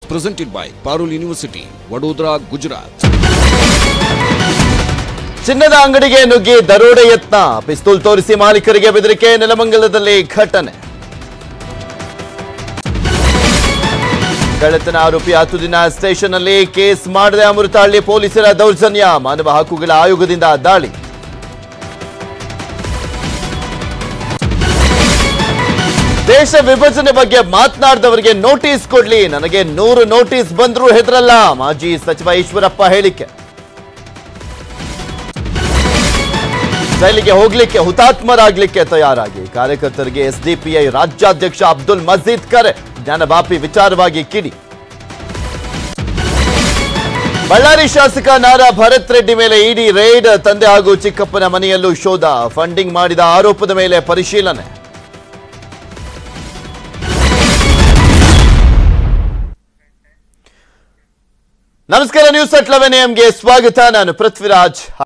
presented by Parul University, Vadodara, Gujarat. ಚಿನ್ನದ ಅಂಗಡಿಗೆ ನುಗ್ಗಿ ದರೋಡೆ ಯತ್ನ ಪಿಸ್ತೂಲ್ ತೋರಿಸಿ ಮಾಲೀಕರಿಗೆ ಬೆದರಿಕೆ ನೆಲಮಂಗಲದಲ್ಲಿ ಘಟನೆ ಕಳ್ಳತನ ಆರೋಪಿ ಹತ್ತು ದಿನ ಸ್ಟೇಷನ್ ಅಲ್ಲಿ ಕೇಸ್ ಮಾಡದೆ ಅಮೃತಹಳ್ಳಿ ಪೊಲೀಸರ ದೌರ್ಜನ್ಯ ಮಾನವ ಹಕ್ಕುಗಳ ಆಯೋಗದಿಂದ ದಾಳಿ ದೇಶ ವಿಭಜನೆ ಬಗ್ಗೆ ಮಾತನಾಡಿದವರಿಗೆ ನೋಟಿಸ್ ಕೊಡ್ಲಿ ನನಗೆ ನೂರು ನೋಟಿಸ್ ಬಂದರೂ ಹೆದರಲ್ಲ ಮಾಜಿ ಸಚಿವ ಈಶ್ವರಪ್ಪ ಹೇಳಿಕೆ ಜೈಲಿಗೆ ಹೋಗ್ಲಿಕ್ಕೆ ಹುತಾತ್ಮರಾಗ್ಲಿಕ್ಕೆ ತಯಾರಾಗಿ ಕಾರ್ಯಕರ್ತರಿಗೆ ಎಸ್ಡಿಪಿಐ ರಾಜ್ಯಾಧ್ಯಕ್ಷ ಅಬ್ದುಲ್ ಮಜೀದ್ ಕರೆ ಜ್ಞಾನವಾಪಿ ವಿಚಾರವಾಗಿ ಕಿಡಿ ಬಳ್ಳಾರಿ ಶಾಸಕ ನಾರಾ ಭರತ್ ರೆಡ್ಡಿ ಮೇಲೆ ಇಡಿ ರೇಡ್ ತಂದೆ ಹಾಗೂ ಚಿಕ್ಕಪ್ಪನ ಮನೆಯಲ್ಲೂ ಶೋಧ ಫಂಡಿಂಗ್ ಮಾಡಿದ ಆರೋಪದ ಮೇಲೆ ಪರಿಶೀಲನೆ ನಮಸ್ಕಾರ ನ್ಯೂಸ್ ಅಟ್ ಲೆವೆನ್ ಎಂಗೆ ಸ್ವಾಗತ ನಾನು ಪೃಥ್ವಿರಾಜ್